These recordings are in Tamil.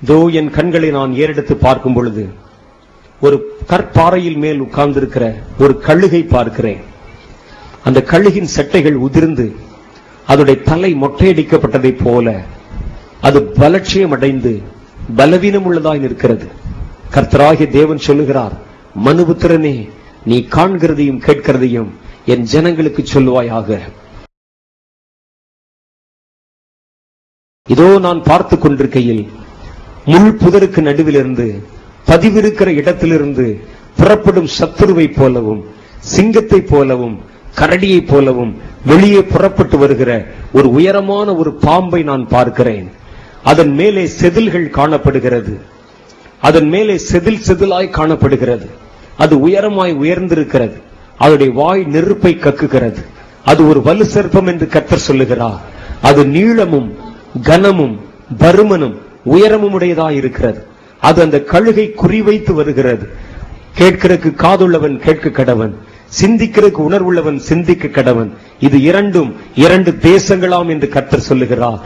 தோ என் கண்களை நான் ஏறெடுத்து பார்க்கும் பொழுது ஒரு கற்பாறையில் மேல் உட்கார்ந்திருக்கிற ஒரு கழுகை பார்க்கிறேன் அந்த கழுகின் சட்டைகள் உதிர்ந்து அதனுடைய தலை மொட்டையடிக்கப்பட்டதைப் போல அது பலட்சியம் அடைந்து பலவீனம் உள்ளதாய் நிற்கிறது கர்த்தராகிய தேவன் சொல்லுகிறார் மனுபுத்திரனே நீ காண்கிறதையும் கேட்கிறதையும் என் ஜனங்களுக்கு சொல்லுவாயாக இதோ நான் பார்த்துக் கொண்டிருக்கையில் முள் புதருக்கு நடுவிலிருந்து பதிவிருக்கிற இடத்திலிருந்து புறப்படும் சத்துருவைப் போலவும் சிங்கத்தைப் போலவும் கரடியைப் போலவும் வெளியே புறப்பட்டு வருகிற ஒரு உயரமான ஒரு பாம்பை நான் பார்க்கிறேன் அதன் மேலே செதில்கள் காணப்படுகிறது அதன் மேலே செதில் செதிலாய் காணப்படுகிறது அது உயரமாய் உயர்ந்திருக்கிறது அதனுடைய வாய் நெருப்பை கக்குகிறது அது ஒரு வலு சர்ப்பம் என்று கர்த்தர் சொல்லுகிறார் அது நீளமும் கனமும் பருமனும் உயரமும் உடையதாய் இருக்கிறது அது அந்த கழுகை குறிவைத்து வருகிறது கேட்கிறதுக்கு காதுள்ளவன் கேட்க கடவன் சிந்திக்கிறதுக்கு உணர்வுள்ளவன் சிந்திக்க கடவன் இது இரண்டும் இரண்டு தேசங்களாம் என்று கர்த்தர் சொல்லுகிறார்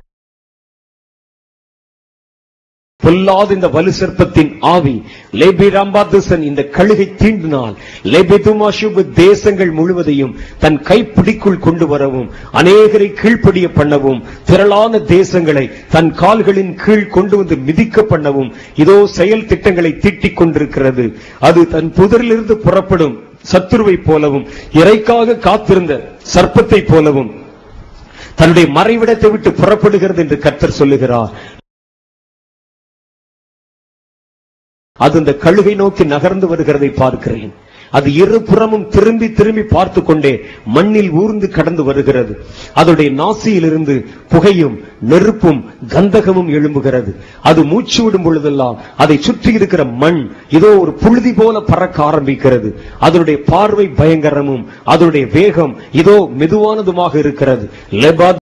பொல்லாத இந்த வலு சர்ப்பத்தின் ஆவி லேபி ராம்பாதுசன் இந்த கழுகை தீண்டினால் லேபெதுமாஷுபு தேசங்கள் முழுவதையும் தன் கைப்பிடிக்குள் கொண்டு வரவும் அநேகரை கீழ்ப்படிய பண்ணவும் திரளான தேசங்களை தன் கால்களின் கீழ் கொண்டு வந்து மிதிக்க பண்ணவும் இதோ செயல் திட்டங்களை தீட்டிக் கொண்டிருக்கிறது அது தன் புதரிலிருந்து புறப்படும் சத்துருவைப் போலவும் இறைக்காக காத்திருந்த சர்ப்பத்தைப் போலவும் தன்னுடைய மறைவிடத்தை விட்டு புறப்படுகிறது என்று கர்த்தர் சொல்லுகிறார் அது அந்த கழுகை நோக்கி நகர்ந்து வருகிறதை பார்க்கிறேன் அது இருபுறமும் திரும்பி திரும்பி பார்த்து கொண்டே மண்ணில் ஊர்ந்து கடந்து வருகிறது அதனுடைய நாசியிலிருந்து புகையும் நெருப்பும் கந்தகமும் எழும்புகிறது அது மூச்சு விடும் பொழுதெல்லாம் அதை சுற்றி இருக்கிற மண் இதோ ஒரு புழுதி போல பறக்க ஆரம்பிக்கிறது அதனுடைய பார்வை பயங்கரமும் அதனுடைய வேகம் இதோ மெதுவானதுமாக இருக்கிறது லெபா